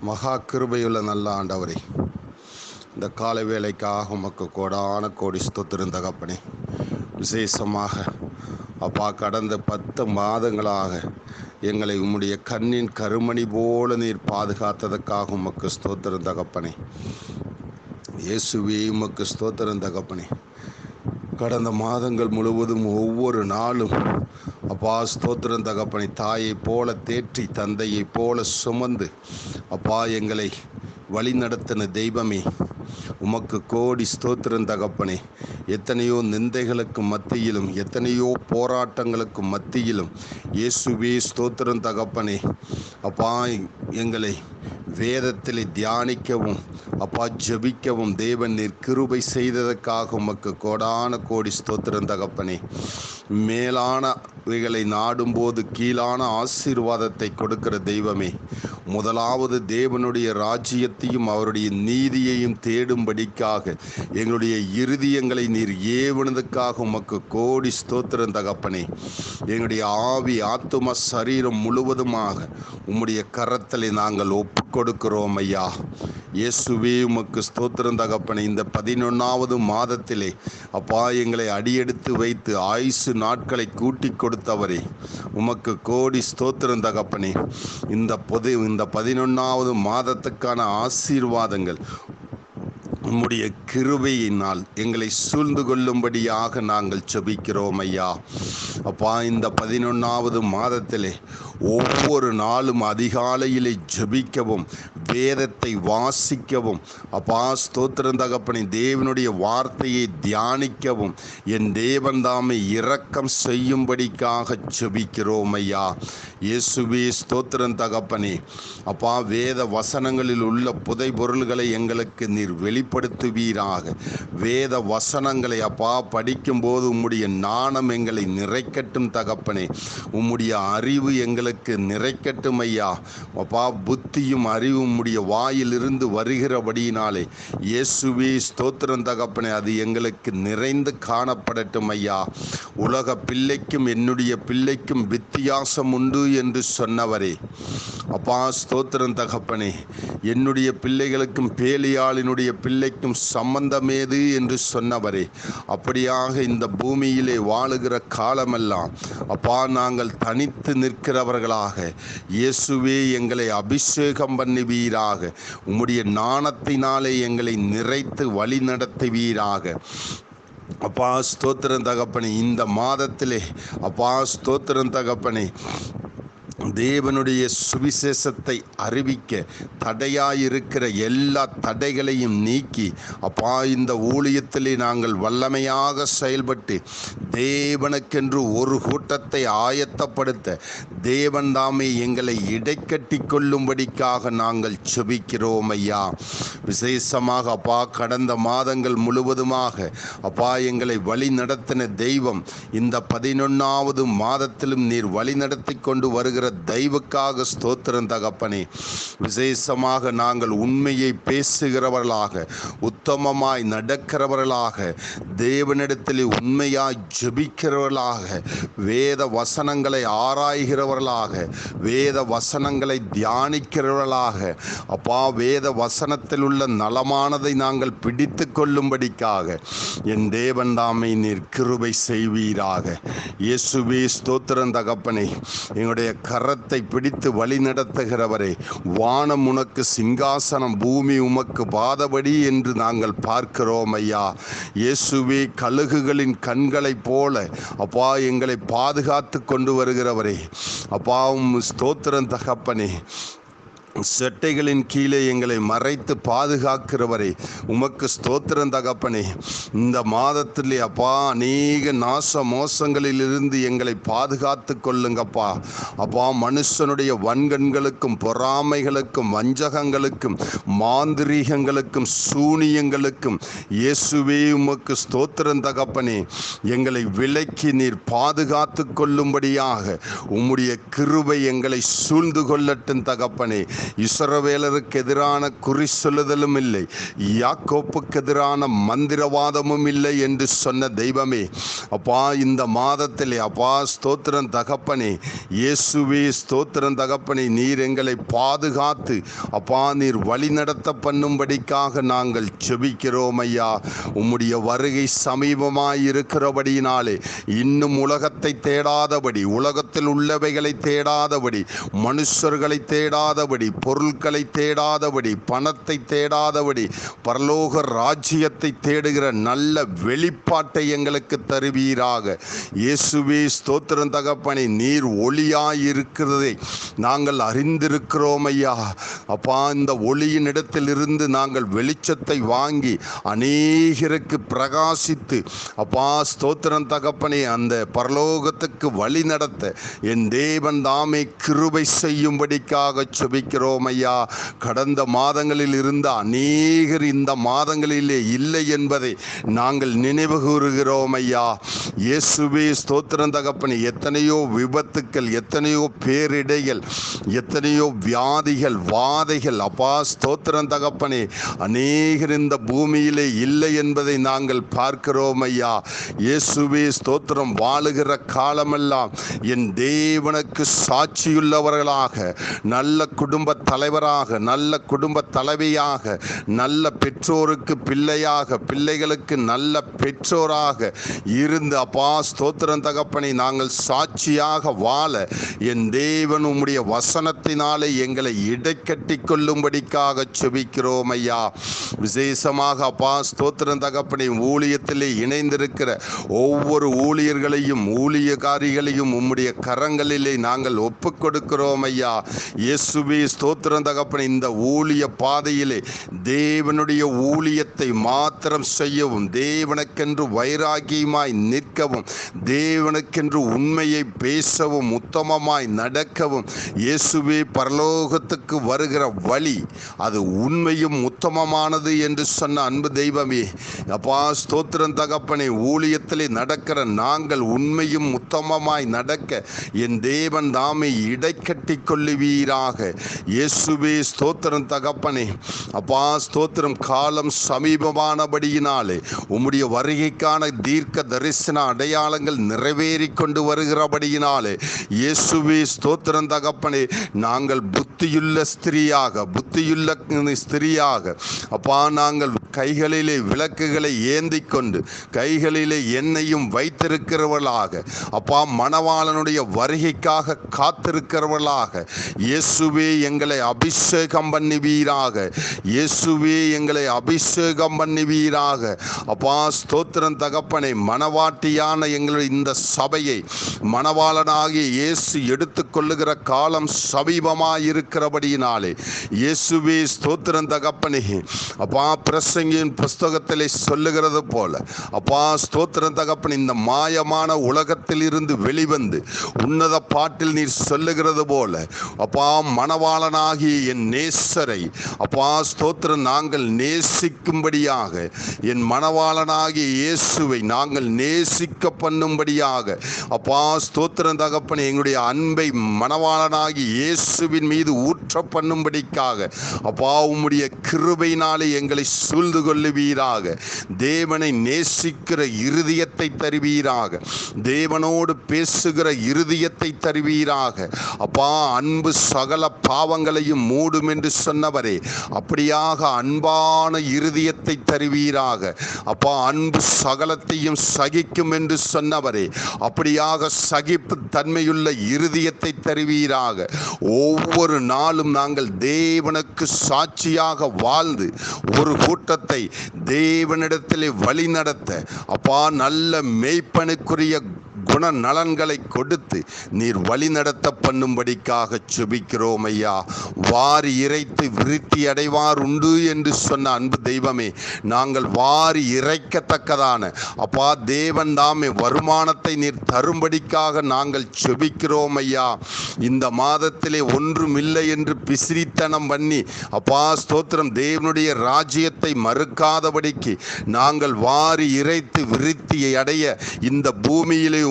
மகா கிருபையுள்ள நல்ல ஆண்டவரே இந்த காலை வேலைக்காக உமக்கு கோடான கோடி ஸ்தோத்திரம் தகப்பனே விசேஷமாக அப்பா கடந்த பத்து மாதங்களாக எங்களை உம்முடைய கண்ணின் கருமணி போல நீர் பாதுகாத்ததற்காக உமக்கு ஸ்தோத்திரம் தகப்பனே இயேசுவே உமக்கு ஸ்தோத்திரம் தகப்பனே கடந்த மாதங்கள் முழுவதும் ஒவ்வொரு நாளும் அப்பா ஸ்தோத்திரம் தகப்பனை தாயை போல தேற்றி தந்தையை போல சுமந்து அப்பா எங்களை வழி நடத்தின தெய்வமே உமக்கு கோடி ஸ்தோத்திரம் தகப்பனே எத்தனையோ நிந்தைகளுக்கு மத்தியிலும் எத்தனையோ போராட்டங்களுக்கு மத்தியிலும் இயேசுவே ஸ்தோத்திரம் தகப்பனே அப்பா எங்களை வேதத்தில் தியானிக்கவும் அப்பா ஜெபிக்கவும் தேவன் நீர் கிருபை செய்ததற்காக உமக்கு கோடான கோடி ஸ்தோத்திரம் தகப்பனே மேலானவைகளை நாடும்போது கீழான ஆசீர்வாதத்தை கொடுக்கிற தெய்வமே முதலாவது தேவனுடைய ராஜ்யத்தையும் அவருடைய நீதியையும் தேடும்படிக்காக எங்களுடைய இருதயங்களை நீர் ஏவனதுக்காக உமக்கு கோடி ஸ்தோத்திரம் தகப்பனே எங்களுடைய ஆவி ஆத்தும சரீரம் முழுவதுமாக உம்முடைய கரத்தில் நாங்கள் ஒப்பு கொடுக்கிறோம் ஐயா இயேசுவே உமக்கு ஸ்தோத்திரம் தகப்பனே இந்த பதினொன்றாவது மாதத்திலே அப்பா எங்களை அடியெடுத்து வைத்து ஆயுசு நாட்களை கூட்டி கொடுத்தவரே உமக்கு கோடி ஸ்தோத்திரம் தகப்பனே இந்த பொது இந்த பதினொன்றாவது மாதத்துக்கான ஆசீர்வாதங்கள் உம்முடைய கிருபையினால் எங்களை சூழ்ந்து கொள்ளும்படியாக நாங்கள் செபிக்கிறோம் ஐயா அப்பா இந்த பதினொன்றாவது மாதத்திலே ஒவ்வொரு நாளும் அதிகாலையிலே ஜெபிக்கவும் வேதத்தை வாசிக்கவும் அப்பா ஸ்தோத்திரம் தகப்பனை தேவனுடைய வார்த்தையை தியானிக்கவும் என் தேவன் தாமை இரக்கம் செய்யும்படிக்காக ஜெபிக்கிறோம் ஐயா இயேசுவே ஸ்தோத்திரம் தகப்பனே அப்பா வேத வசனங்களில் உள்ள புதை பொருள்களை எங்களுக்கு நீர் வெளிப்படுத்துவீராக வேத வசனங்களை அப்பா படிக்கும்போது உம்முடைய நாணம் எங்களை நிறைக்கட்டும் தகப்பனே உம்முடைய அறிவு எங்களுக்கு நிறைக்கட்டும் ஐயா அப்பா புத்தியும் அறிவும் உம்முடைய வாயிலிருந்து வருகிறபடியினாலே இயேசுவே ஸ்தோத்திரம் தகப்பனே அது எங்களுக்கு நிறைந்து காணப்படட்டும் ஐயா உலக பிள்ளைக்கும் என்னுடைய பிள்ளைக்கும் வித்தியாசம் உண்டு என்று சொன்னவரே அப்பா ஸ்தோத்திரம் தகப்பனே என்னுடைய பிள்ளைகளுக்கும் பேலியாளினுடைய பிள்ளைக்கும் சம்பந்தமேது என்று சொன்னவரே அப்படியாக இந்த பூமியிலே வாழுகிற காலமெல்லாம் அப்பா நாங்கள் தனித்து நிற்கிறவர்களாக இயேசுவே எங்களை அபிஷேகம் பண்ணுவீராக உம்முடைய நாணத்தினாலே எங்களை நிறைத்து வழி நடத்துவீராக அப்பா ஸ்தோத்திரம் தகப்பனே இந்த மாதத்திலே அப்பா ஸ்தோத்திரம் தகப்பனே தேவனுடைய சுவிசேஷத்தை அறிவிக்க தடையாயிருக்கிற எல்லா தடைகளையும் நீக்கி அப்பா இந்த ஊழியத்திலே நாங்கள் வல்லமையாக செயல்பட்டு தேவனுக்கென்று ஒரு கூட்டத்தை ஆயத்தப்படுத்த தேவன் தாமே எங்களை இடைக்கட்டி கொள்ளும்படிக்காக நாங்கள் செபிக்கிறோம் ஐயா விசேஷமாக அப்பா கடந்த மாதங்கள் முழுவதுமாக அப்பா எங்களை வழி நடத்தின தெய்வம் இந்த பதினொன்றாவது மாதத்திலும் நீர் வழி நடத்தி கொண்டு வருகிற தெய்வுக்காக ஸ்தோத்திரம் தகப்பனே விசேஷமாக நாங்கள் உண்மையை பேசுகிறவர்களாக உத்தமமாய் நடக்கிறவர்களாக தேவனிடத்தில் உண்மையாய் ஜெபிக்கிறவர்களாக வேத வசனங்களை ஆராய்கிறவர்களாக வேத வசனங்களை தியானிக்கிறவர்களாக அப்பா வேத வசனத்தில் உள்ள நலமானதை நாங்கள் பிடித்து கொள்ளும்படிக்காக என் தேவன் தாமை நீர் கிருபை செய்வீராக இயேசுவே ஸ்தோத்திரம் தகப்பனே எங்களுடைய கரத்தை பிடித்து வழி நடத்துகிறவரே வானம் உனக்கு சிங்காசனம் பூமி உமக்கு பாதபடி என்று நாங்கள் பார்க்கிறோம் ஐயா இயேசுவே கழுகுகளின் கண்களைப் போல அப்பா எங்களை பாதுகாத்து கொண்டு வருகிறவரே அப்பா உம் ஸ்தோத்திரம் தகப்பனே செட்டைகளின் கீழே எங்களை மறைத்து பாதுகாக்கிறவரே உமக்கு ஸ்தோத்திரம் தகப்பனே இந்த மாதத்திலே அப்பா அநேக நாச மோசங்களிலிருந்து எங்களை பாதுகாத்து கொள்ளுங்கப்பா அப்பா மனுஷனுடைய வன்கண்களுக்கும் பொறாமைகளுக்கும் வஞ்சகங்களுக்கும் மாந்திரீகங்களுக்கும் சூனியங்களுக்கும் இயேசுவே உமக்கு ஸ்தோத்திரம் தகப்பனே எங்களை விலக்கி நீர் பாதுகாத்து கொள்ளும்படியாக உம்முடைய கிருபை எங்களை சூழ்ந்து கொள்ளட்டும் தகப்பனே இஸ்ரவேலருக்கு எதிரான குறி சொல்லுதலும் இல்லை யாக்கோப்புக்கு எதிரான மந்திரவாதமும் இல்லை என்று சொன்ன தெய்வமே அப்பா இந்த மாதத்திலே அப்பா ஸ்தோத்திரம் தகப்பனே இயேசுவே ஸ்தோத்திரம் தகப்பனே நீர் எங்களை பாதுகாத்து அப்பா நீர் வழிநடத்த பண்ணும்படிக்காக நாங்கள் செபிக்கிறோம் ஐயா உம்முடைய வருகை சமீபமாய் இருக்கிறபடியினாலே இன்னும் உலகத்தை தேடாதபடி உலகத்தில் உள்ளவைகளை தேடாதபடி மனுஷர்களை தேடாதபடி பொருட்களை தேடாதபடி பணத்தை தேடாதபடி பரலோக ராஜ்யத்தை தேடுகிற நல்ல வெளிப்பாட்டை எங்களுக்கு தருவீராக இயேசுவே ஸ்தோத்திரம் தகப்பனை நீர் ஒளியாய் இருக்கிறதை நாங்கள் அறிந்திருக்கிறோம் ஐயா அப்பா இந்த ஒளியின் இடத்திலிருந்து நாங்கள் வெளிச்சத்தை வாங்கி அநேகருக்கு பிரகாசித்து அப்பா ஸ்தோத்திரம் தகப்பனே அந்த பரலோகத்துக்கு வழி நடத்த என் தேவன் தாமே கிருபை செய்யும்படிக்காக செபிக்கிறோம் ஐயா கடந்த மாதங்களில் இருந்த அநேகர் இந்த மாதங்களிலே இல்லை என்பதை நாங்கள் நினைவு கூறுகிறோம் ஐயா இயேசுவே ஸ்தோத்திரம் தகப்பனே எத்தனையோ விபத்துக்கள் எத்தனையோ பேரிடைகள் எத்தனையோ வியாதிகள் வாதைகள் அப்பா ஸ்தோத்திரம் தகப்பனே அநேகர் இந்த பூமியிலே இல்லை என்பதை நாங்கள் பார்க்கிறோம் ஐயா இயேசுவே ஸ்தோத்திரம் வாழுகிற காலமெல்லாம் என் தேவனுக்கு சாட்சியுள்ளவர்களாக நல்ல குடும்ப தலைவராக நல்ல குடும்ப தலைவியாக நல்ல பெற்றோருக்கு பிள்ளையாக பிள்ளைகளுக்கு நல்ல பெற்றோராக இருந்து அப்பா ஸ்தோத்திரம் தகப்பனை நாங்கள் சாட்சியாக வாழ என் தேவன் உம்முடைய வசனத்தினாலே எங்களை இடைக்கட்டி கொள்ளும்படிக்காக செபிக்கிறோம் ஐயா விசேஷமாக அப்பா ஸ்தோத்திரம் தகப்பனை ஊழியத்திலே இணைந்திருக்கிற ஒவ்வொரு ஊழியர்களையும் ஊழியக்காரிகளையும் உம்முடைய கரங்களிலே நாங்கள் ஒப்புக் கொடுக்கிறோம் ஐயா இயேசுவே ஸ்தோத்திரம் தகப்பனை இந்த ஊழிய பாதையிலே தேவனுடைய ஊழியத்தை மாத்திரம் செய்யவும் தேவனுக்கென்று வைராகியமாய் நிற்கவும் தேவனுக்கென்று உண்மையை பேசவும் உத்தமமாய் நடக்கவும் இயேசுவே பரலோகத்துக்கு வருகிற வழி அது உண்மையும் உத்தமமானது என்று சொன்ன அன்பு தெய்வமே அப்பா ஸ்தோத்திரம் தகப்பனை ஊழியத்திலே நடக்கிற நாங்கள் உண்மையும் உத்தமமாய் நடக்க என் தேவன் தாமை இடைக்கட்டி கொள்ளுவீராக இயேசுவே ஸ்தோத்திரம் தகப்பனே அப்பா ஸ்தோத்திரம் காலம் சமீபமானபடியினாலே உம்முடைய வருகைக்கான தீர்க்க தரிசன அடையாளங்கள் நிறைவேறி கொண்டு வருகிறபடியினாலே இயேசுவே ஸ்தோத்திரம் தகப்பனே நாங்கள் புத்தியுள்ள ஸ்திரீயாக புத்தியுள்ள ஸ்திரீயாக அப்பா நாங்கள் கைகளிலே விளக்குகளை ஏந்தி கொண்டு கைகளிலே எண்ணெயும் வைத்திருக்கிறவர்களாக அப்பா மணவாளனுடைய வருகைக்காக காத்திருக்கிறவர்களாக இயேசுவே எங்களை அபிஷேகம் பண்ணுவீராக இயேசுவே எங்களை அபிஷேகம் பண்ணுவீராக அப்பா ஸ்தோத்திரம் தகப்பனை மணவாட்டியான எங்களுடைய இந்த சபையை மணவாளனாகிய இயேசு எடுத்துக்கொள்ளுகிற காலம் சமீபமாய் இருக்கிறபடியினாலே இயேசுவே ஸ்தோத்திரம் தகப்பனே அப்பா பிரசங்கியின் புஸ்தகத்திலே சொல்லுகிறது போல அப்பா ஸ்தோத்திரம் தகப்பன் இந்த மாயமான உலகத்தில் இருந்து வெளிவந்து உன்னத பாட்டில் நீர் சொல்லுகிறது போல அப்பா மணவாளனாகிய என் நேசரை அப்பா ஸ்தோத்திரம் நாங்கள் நேசிக்கும்படியாக என் மணவாளனாகிய இயேசுவை நாங்கள் நேசிக்க பண்ணும்படியாக அப்பா ஸ்தோத்திரம் தகப்பன் எங்களுடைய அன்பை மணவாளனாகிய இயேசுவின் மீது ஊற்ற பண்ணும்படிக்காக அப்பா உம்முடைய கிருபையினாலே எங்களை சூழ்ந்து கொள்ளுவீராக தேவனை நேசிக்கிற இருதயத்தை தருவீராக தேவனோடு பேசுகிற இருதயத்தை தருவீராக அப்பா அன்பு சகல பாவங்களையும் மூடும் என்று சொன்னவரே அப்படியாக அன்பான இருதயத்தை தருவீராக அப்பா அன்பு சகலத்தையும் சகிக்கும் என்று சொன்னவரே அப்படியாக சகிப்பு தன்மையுள்ள இருதயத்தை தருவீராக ஒவ்வொரு நாளும் நாங்கள் தேவனுக்கு சாட்சியாக வாழ்ந்து ஒரு கூட்டத்தை தேவனிடத்திலே வழி நடத்த அப்பா நல்ல மெய்ப்பனுக்குரிய குண நலன்களை கொடுத்து நீர் வழி நடத்த பண்ணும்படிக்காக செபிக்கிறோம் ஐயா வாரி இறைத்து விருத்தி அடைவார் உண்டு என்று சொன்ன அன்பு தெய்வமே நாங்கள் வாரி இறைக்கத்தக்கதான அப்பா தேவன் தாமே வருமானத்தை நீர் தரும்படிக்காக நாங்கள் செபிக்கிறோம் ஐயா இந்த மாதத்திலே ஒன்றும் இல்லை என்று பிசிறித்தனம் பண்ணி அப்பா ஸ்தோத்திரம் தேவனுடைய ராஜ்யத்தை மறுக்காதபடிக்கு நாங்கள் வாரி இறைத்து விருத்தியை அடைய இந்த பூமியிலே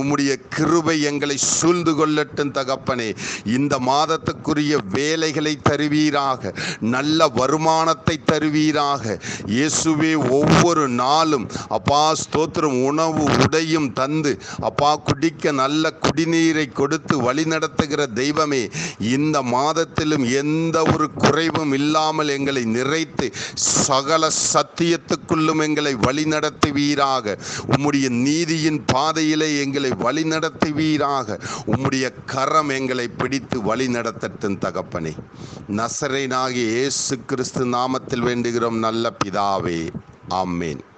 உம்முடைய கிருபை எங்களை சூழ்ந்து கொள்ளட்டும் தகப்பனே இந்த மாதத்துக்குரிய வேலைகளை தருவீராக நல்ல வருமானத்தை தருவீராக இயேசுவே ஒவ்வொரு நாளும் அப்பா ஸ்தோத்திரம் உணவு உடையும் தந்து அப்பா குடிக்க நல்ல குடிநீரை கொடுத்து வழி நடத்துகிற தெய்வமே இந்த மாதத்திலும் எந்த ஒரு குறைவும் இல்லாமல் எங்களை நிறைத்து சகல சத்தியத்துக்குள்ளும் எங்களை வழி நடத்துவீராக உம்முடைய நீதியின் பாதையிலே எங்களை வழி நடத்துவீராக உம்முடைய கரம் எங்களை பிடித்து வழி நடத்தட்டும் தகப்பனே நசரேனாகிய இயேசு கிறிஸ்து நாமத்தில் வேண்டுகிறோம் நல்ல பிதாவே ஆமேன்